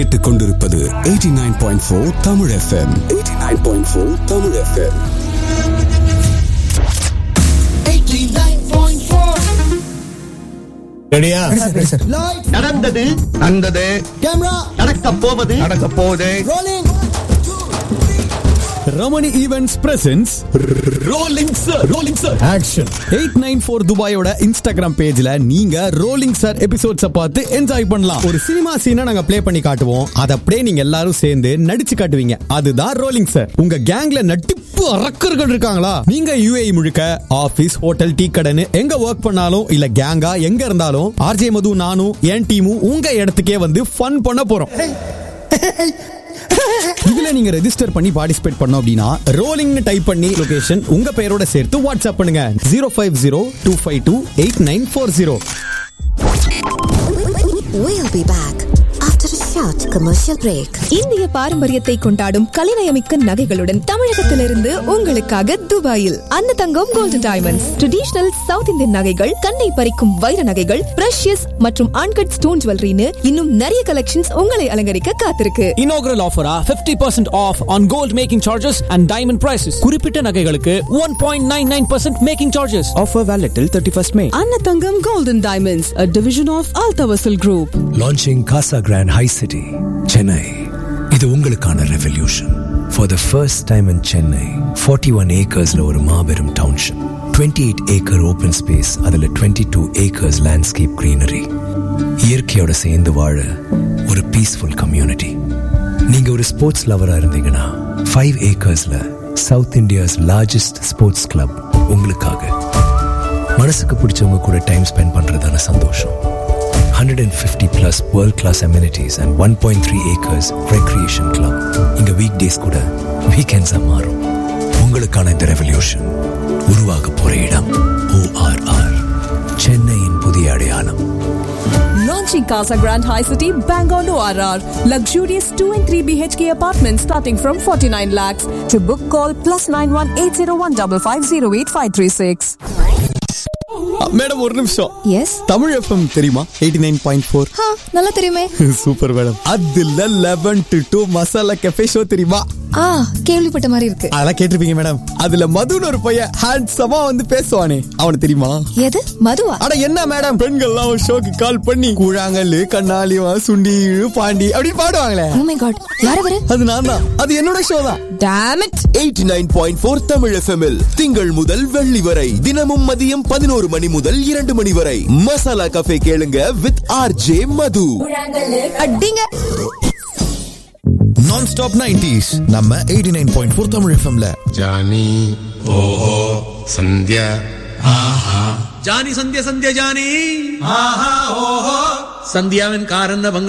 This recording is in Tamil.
கேட்டுக் கொண்டிருப்பது 89.4 தமிழ் எஃப்எம் 89.4 தமிழ் எஃப்எம் 89.4 ரெடியா நடந்தது நடந்தது நடக்க போவது நடக்க போகுது Ramani events presents rolling sir rolling sir action eight nine four துபாயோட இன்ஸ்டாகிராம் பேஜ்ல நீங்க ரோலிங் சார் எபிசோட்ஸ பார்த்து என்ஜாய் பண்ணலாம் ஒரு சினிமா சீனை நாங்க ப்ளே பண்ணி காட்டுவோம் அதை அப்படியே நீங்க எல்லாரும் சேர்ந்து நடிச்சு காட்டுவீங்க அதுதான் ரோலிங் சார் உங்க கேங்ல நட்டிப்பு அரக்கர்கள் இருக்காங்களா நீங்க யுஏஇ முழுக்க ஆபீஸ் ஹோட்டல் டீ கடைன்னு எங்க ஒர்க் பண்ணாலும் இல்ல கேங்கா எங்க இருந்தாலும் ஆர்ஜே மது நானும் என் டீமும் உங்க இடத்துக்கே வந்து ஃபன் பண்ண போறோம் இதுல நீங்க ரெஜிஸ்டர் பண்ணி பார்ட்டிசிபேட் பண்ணோம் அப்படின்னா ரோலிங்னு டைப் பண்ணி லொகேஷன் உங்க பெயரோட சேர்த்து வாட்ஸ்அப் பண்ணுங்க zero five zero two five two eight nine four zero We'll be back after a short commercial break. இந்திய பாரம்பரியத்தை கொண்டாடும் கலைநயமிக்க நகைகளுடன் தமிழகத்திலிருந்து உங்களுக்காக துபாயில் அந்த தங்கம் golden diamonds traditional south Indian நகைகள் கண்ணை பறிக்கும் வைர நகைகள் பிரஷியஸ் மற்றும் அன்கட் ஸ்டோன் ஜுவல்லரின்னு இன்னும் நிறைய கலெக்ஷன்ஸ் உங்களை அலங்கரிக்க காத்திருக்கு inaugural offer ah 50% off on gold making charges and diamond prices குறிப்பிட்ட நகைகளுக்கு 1.99% making charges Offer valid till 31st May. அன்னதங்கம் golden diamonds a division of Altavasil Group launching Casagrand hi city Chennai இது உங்களுக்கான revolution for the first time in Chennai forty one ஏக்கர்ஸ்ல ஒரு மாபெரும் township twenty eight acre open space அதுல twenty two acres landscape greenery இயற்கையோட சேர்ந்து வாழ ஒரு பீஸ்ஃபுல் கம்யூனிட்டி நீங்க ஒரு ஸ்போர்ட்ஸ் லவரா இருந்தீங்கன்னா ஃபைவ் ஏக்கர்ஸ்ல south India's largest sports club உங்களுக்காக மனசுக்கு பிடிச்சவங்க கூட டைம் ஸ்பெண்ட் பண்றதான சந்தோஷம் 150 plus world class amenities and 1.3 acres recreation club இங்க weekdays கூட weekends மாறும் உங்களுக்கான இந்த ரெவல்யூஷன் உருவாக போற இடம் ORR சென்னையின் புதிய அடையாளம் Launching Casa Grand High City, Bangor ORR. Luxurious 2 and 3 BHK apartments starting from 49 lakhs. To book, call plus 918015508536. Madam ஒரு நிமிஷம் எஸ் தமிழ் எஃப்எம் தெரியுமா எயிட்டி நைன் பாயிண்ட் ஃபோர் நல்லா தெரியுமே சூப்பர் மேடம் அதுல eleven to two masala cafe show தெரியுமா ஆ கேள்விப்பட்ட மாதிரி இருக்கு அதெல்லாம் கேட்டிருப்பீங்க மேடம் அதுல மதுன்னு ஒரு பையன் ஹேண்ட்ஸமா வந்து பேசுவானே அவனுக்கு தெரியுமா எது மதுவா அட என்ன மேடம் பெண்கள்லாம் ஒரு ஷோக்கு கால் பண்ணி கூழாங்கல்லு கண்ணாலிவா சுண்டி இழு, பாண்டி அப்படி பாடுவாங்களே ஓ மை காட் யார் அவரு அது நான் தான் அது என்னோட ஷோ தான் டாம் இட் 89.4 தமிழ் எஃப்எம்எல் திங்கள் முதல் வெள்ளி வரை தினமும் மதியம் பதினோரு மணி முதல் இரண்டு மணி வரை மசாலா கஃபே கேளுங்க வித் ஆர் ஜே மது அடிங்க நான் ஸ்டாப் நைன்டிஸ் நம்ம eighty nine point four Tamil எஃப்எம்ல ಜಾನಿ ಓಹೋ ಸಂಧ್ಯಾ ஜானி சந்திய சந்திய ஜானி சந்தியாவின் காரன்